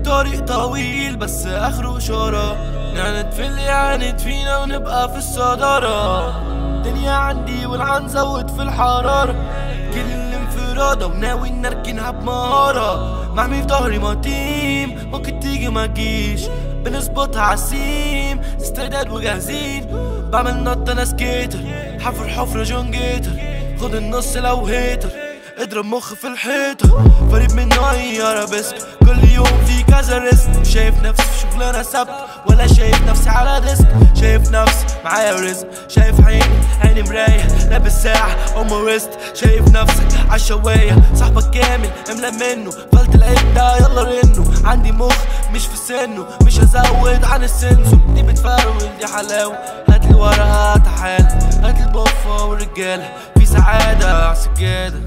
الطريق طويل بس اخره اشارة نعند في اللي يعاند فينا ونبقى في الصدارة الدنيا عندي والعن زود في الحرارة كل الانفرادة وناوي نركنها بمهارة محمي في ظهري ما تيم ممكن تيجي ما تجيش بنظبطها عالسيم استعداد وجاهزين بعمل نط انا سكيتر حفر حفرة جون جيتر خد النص لو هيتر اضرب مخ في الحيطة فريد من نوعي ارابيسك كل يوم في كذا ريسك مش شايف نفسي في شغلانة سبت ولا شايف نفسي على ديسك شايف نفسي معايا رزق شايف عيني عيني مراية لابس ساعة ام ويست شايف نفسك عالشواية صاحبك كامل املا منه فلت العدة يلا رنه عندي مخ مش في سنه مش هزود عن السنسو دي بتفرول دي حلاوة هاتلي ورقة تعال هاتلي البفة والرجالة في سعادة عالسجادة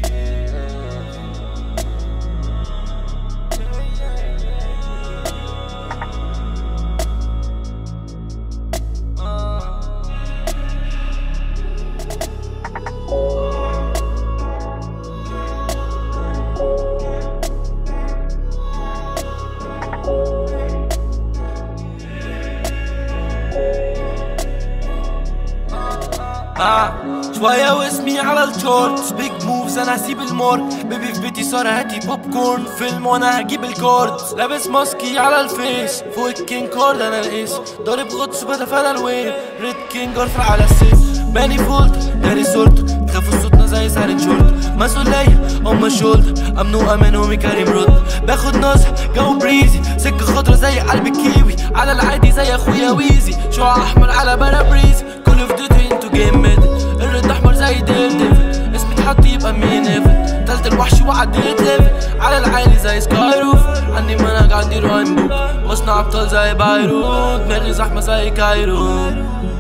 آه شوية واسمي على الشورت بيج موفز انا هسيب المور بيبي في بيتي صار هاتي بوب كورن فيلم وانا هجيب الكورد لابس ماسكي على الفيس فوق الكينج كورد انا القيس ضارب غطس بتفادى الويل ريد كينج ارفع على السيف باني فولت داري صورته تخافوا صوتنا زي سعر شورت مسؤولية هم شولدر ممنوع منهم كريم رد باخد نصح جو بريزي سكة خضرا زي قلب الكيوي على العادي زي اخويا ويزي شعاع احمر على بلا بريزي كل فضيتي انتو جيم ميدل الرد احمر زي ديل ديفل اسمي اتحط يبقى مين ايفل تلت الوحش وعديت ليفل على العالي زي سكاي روف عندي منهج عندي رايم بوك واصنع ابطال زي بايرون دماغي زحمة زي كايرو